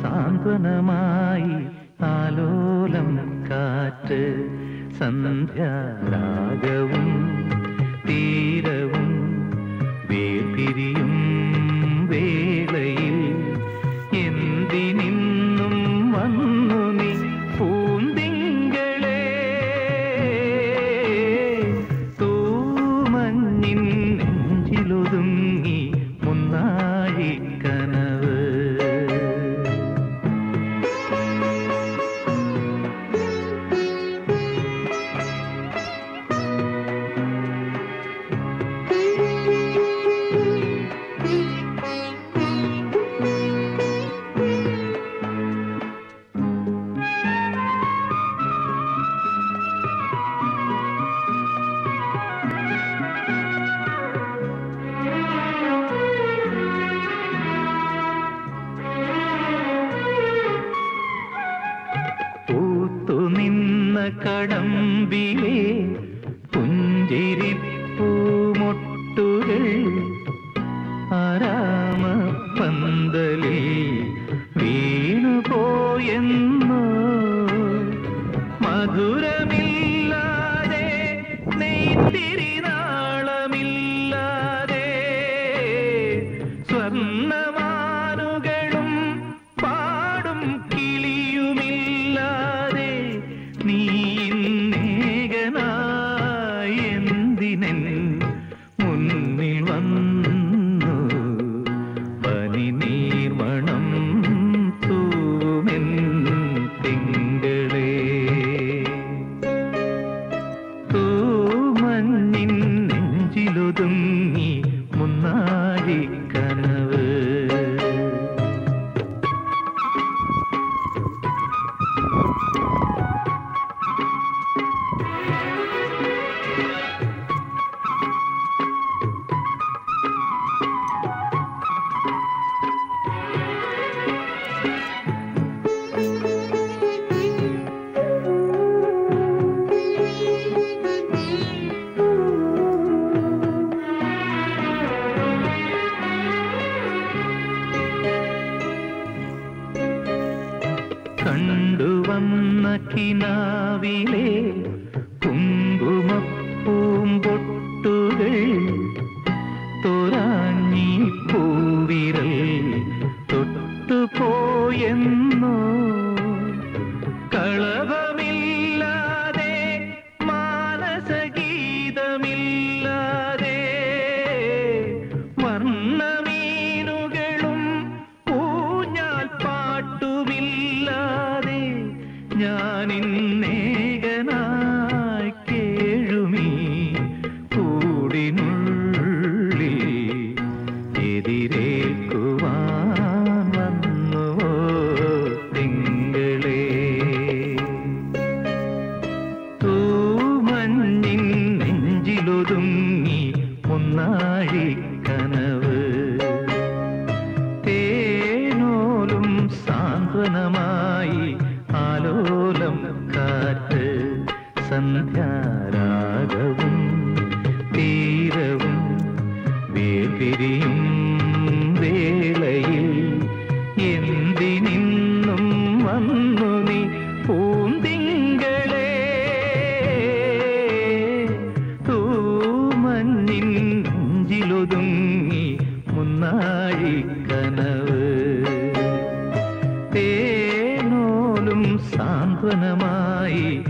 സാന്ത്വനമായി ആലോലം കാറ്റ് സന്ധ്യാരാഗവും തീരവും വേർപിരിയും വേളയിൽ എന്തിനിന്നും വന്നു നീ പൂന്തിങ്കളേ തൂമഞ്ഞിൻ നെഞ്ചിലൊതുങ്ങി മുന്നാഴി കനവ് പൂത്തുനിന്ന കടമ്പിലെ പുഞ്ചിരിപ്പൂമൊട്ടുകൾ ആരാമ പന്തലിൽ വീണുപോയെന്നോ മധുരമില്ലാതെ നെയ്ത്തിരി നാളമില്ലാതെ സ്വർണ്ണമാനുകളും പാടും കിളിയുമില്ലാതെ നീ ഇന്നേകനായി എന്തിനൻ മുന്നിൽ വന്നു പനി നീർമണം തൂമെൻ തിങ്കളേ തൂമഞ്ഞിൻ നെഞ്ചിലൊതുങ്ങി മുന്നാഴി കനവ് കണ്ടുവന്ന കിനാവിലെ കുങ്കുമപ്പൂമ്പൊട്ടുകൾ തോരാഞ്ഞി പൂവിരൽ തൊട്ടുപോയെന്നോ കളഭമില്ലാതെ മാനസഗീതമില്ലാതെ വർണ്ണമീനുകളും ഊഞ്ഞാൽ പാട്ടുമില്ലാതെ ഞാനിന്നേകനായി കേഴുമീ കൂടിനുള്ളിൽ എതിരേൽക്കുവാൻ വന്നുവോ തിങ്കളേ തൂമഞ്ഞിൻ നെഞ്ചിലൊതുങ്ങി മുന്നാഴി കനവ് തേനോലും സാന്ത്വനമായി ആലോലം കാറ്റ് സന്ധ്യാരാഗവും തീരവും വേർപിരിയും വേളയിൽ എന്തിനിന്നും വന്നു നീ പൂന്തിങ്കളേ തൂമഞ്ഞിൻ നെഞ്ചിലൊതുങ്ങി മുന്നാഴി കനവ് തേനോലും സാന്ത്വനമായി